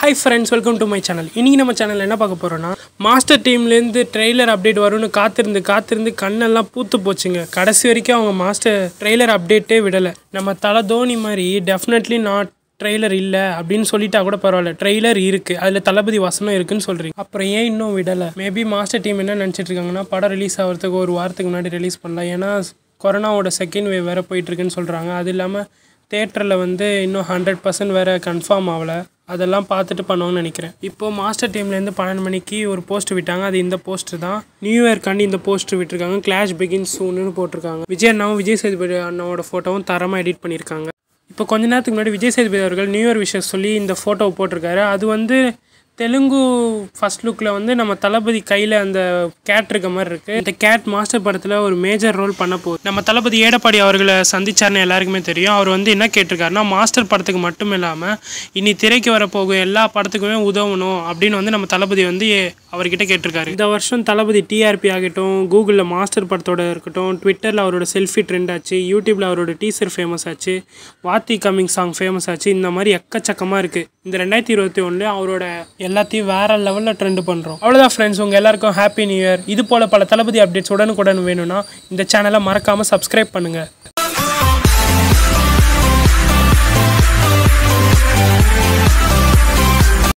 hi friends welcome to my channel இன்றைக்கி நம்ம சேனலில் என்ன பார்க்க போகிறோன்னா மாஸ்டர் டீம்லேருந்து ட்ரெய்லர் அப்டேட் வரும்னு காத்திருந்து காத்திருந்து கண்ணெல்லாம் பூத்து போச்சுங்க கடைசி வரைக்கும் அவங்க மாஸ்டர் ட்ரெய்லர் அப்டேட்டே விடலை நம்ம தலை தோனி மாதிரி டெஃபினெட்லி நாட் ட்ரெய்லர் இல்லை அப்படின்னு சொல்லிட்டா கூட பரவாயில்ல ட்ரெய்லர் இருக்குது அதில் தளபதி வசனம் இருக்குன்னு சொல்கிறீங்க அப்புறம் ஏன் இன்னும் விடலை மேபி மாஸ்டர் டீம் என்ன நினச்சிட்டு இருக்காங்கன்னா படம் ரிலீஸ் ஆகிறதுக்கு ஒரு வாரத்துக்கு முன்னாடி ரிலீஸ் பண்ணலாம் ஏன்னா கொரோனாவோட செகண்ட் வேவ் வேறு போயிட்டுருக்குன்னு சொல்கிறாங்க அது இல்லாமல் தேட்டரில் வந்து இன்னும் ஹண்ட்ரட் பர்சன்ட் வேறு கன்ஃபார்ம் ஆகலை அதெல்லாம் பார்த்துட்டு பண்ணுவாங்கன்னு நினைக்கிறேன் இப்போ மாஸ்டர் டீம்லேருந்து பன்னெண்டு மணிக்கு ஒரு போஸ்ட் விட்டாங்க அது இந்த போஸ்ட் தான் நியூ இயர்க்காண்டி இந்த போஸ்ட் விட்டுருக்காங்க கிளாஷ் பிகின் சூன்னு போட்டிருக்காங்க விஜய் அண்ணாவும் விஜய் சேதுபதி அண்ணாவோட ஃபோட்டோவும் தரமாக எடிட் பண்ணியிருக்காங்க இப்போ கொஞ்ச நேரத்துக்கு முன்னாடி விஜய் சேதுபதி அவர்கள் நியூ இயர் விஷயம் சொல்லி இந்த ஃபோட்டோவை போட்டிருக்காரு அது வந்து தெலுங்கு ஃபர்ஸ்ட் லுக்கில் வந்து நம்ம தளபதி கையில் அந்த கேட் இருக்க மாதிரி இருக்குது இந்த கேட் மாஸ்டர் படத்தில் ஒரு மேஜர் ரோல் பண்ண போகுது நம்ம தளபதி ஏடப்பாடி அவர்களை சந்திச்சார்னு எல்லாருக்குமே தெரியும் அவர் வந்து என்ன கேட்டிருக்காருன்னா மாஸ்டர் படத்துக்கு மட்டும் இல்லாமல் இனி திரைக்கு வரப்போகும் எல்லா படத்துக்குமே உதவணும் அப்படின்னு வந்து நம்ம தளபதி வந்து அவர்கிட்ட கேட்டிருக்காரு இந்த வருஷம் தளபதி டிஆர்பி ஆகட்டும் கூகுளில் மாஸ்டர் படத்தோட இருக்கட்டும் ட்விட்டரில் அவரோட செல்ஃபி ட்ரெண்ட் ஆச்சு யூடியூப்பில் அவரோட டீசர் ஃபேமஸ் ஆச்சு வாத்தி கம்மிங் சாங் ஃபேமஸ் ஆச்சு இந்த மாதிரி எக்கச்சக்கமாக இருக்குது இந்த ரெண்டாயிரத்தி இருபத்தி ஒன்று அவரோட எல்லாத்தையும் வேற லெவலில் ட்ரெண்ட் பண்ணுறோம் அவ்வளோதான் ஃப்ரெண்ட்ஸ் உங்கள் எல்லாருக்கும் ஹாப்பி நியூ இயர் இது போல் பல தளபதி அப்டேட்ஸ் உடனுக்குடன் வேணும்னா இந்த சேனலை மறக்காமல் சப்ஸ்கிரைப் பண்ணுங்கள்